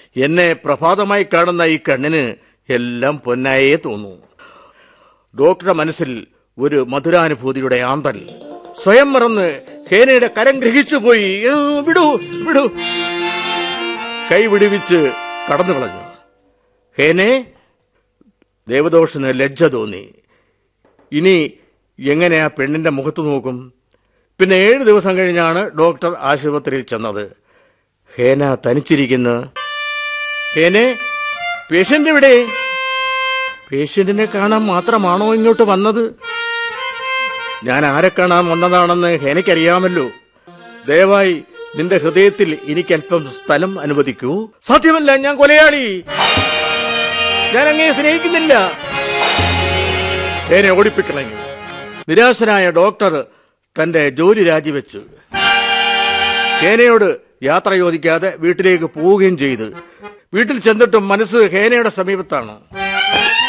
എന്നെ പ്രഭാതമായി കാണുന്ന ഈ കണ്ണിന് എല്ലാം പൊന്നായേ തോന്നൂ ഡോക്ടറുടെ മനസ്സിൽ ഒരു മധുരാനുഭൂതിയുടെ ആന്തൽ സ്വയം മറന്ന് ഹേനയുടെ കരം ഗ്രഹിച്ചു പോയി ഏ, വിടൂ വിടൂ കൈ വിടുവിച്ച് കടന്നു കളഞ്ഞു ഹേനെ ദേവദോഷന് ലജ്ജ തോന്നി ഇനി എങ്ങനെ ആ പെണ്ണിന്റെ മുഖത്ത് നോക്കും പിന്നെ ഏഴ് ദിവസം കഴിഞ്ഞാണ് ഡോക്ടർ ആശുപത്രിയിൽ ചെന്നത് ഹേന തനിച്ചിരിക്കുന്നു ഹേനെ പേഷ്യന്റ് എവിടെ പേഷ്യന്റിനെ കാണാൻ മാത്രമാണോ ഇങ്ങോട്ട് വന്നത് ഞാൻ ആരെ കാണാൻ വന്നതാണെന്ന് ഹേനയ്ക്കറിയാമല്ലോ ദയവായി നിന്റെ ഹൃദയത്തിൽ എനിക്കല്പം സ്ഥലം അനുവദിക്കൂ സാധ്യമല്ല ഞാൻ കൊലയാളി ഞാൻ അങ്ങയെ സ്നേഹിക്കുന്നില്ല എന്നെ ഓടിപ്പിക്കളഞ്ഞു നിരാശനായ ഡോക്ടർ തന്റെ ജോലി രാജിവെച്ചു ഹേനയോട് യാത്ര ചോദിക്കാതെ വീട്ടിലേക്ക് പോവുകയും ചെയ്തു വീട്ടിൽ ചെന്നിട്ടും മനസ്സ് ഹേനയുടെ സമീപത്താണ്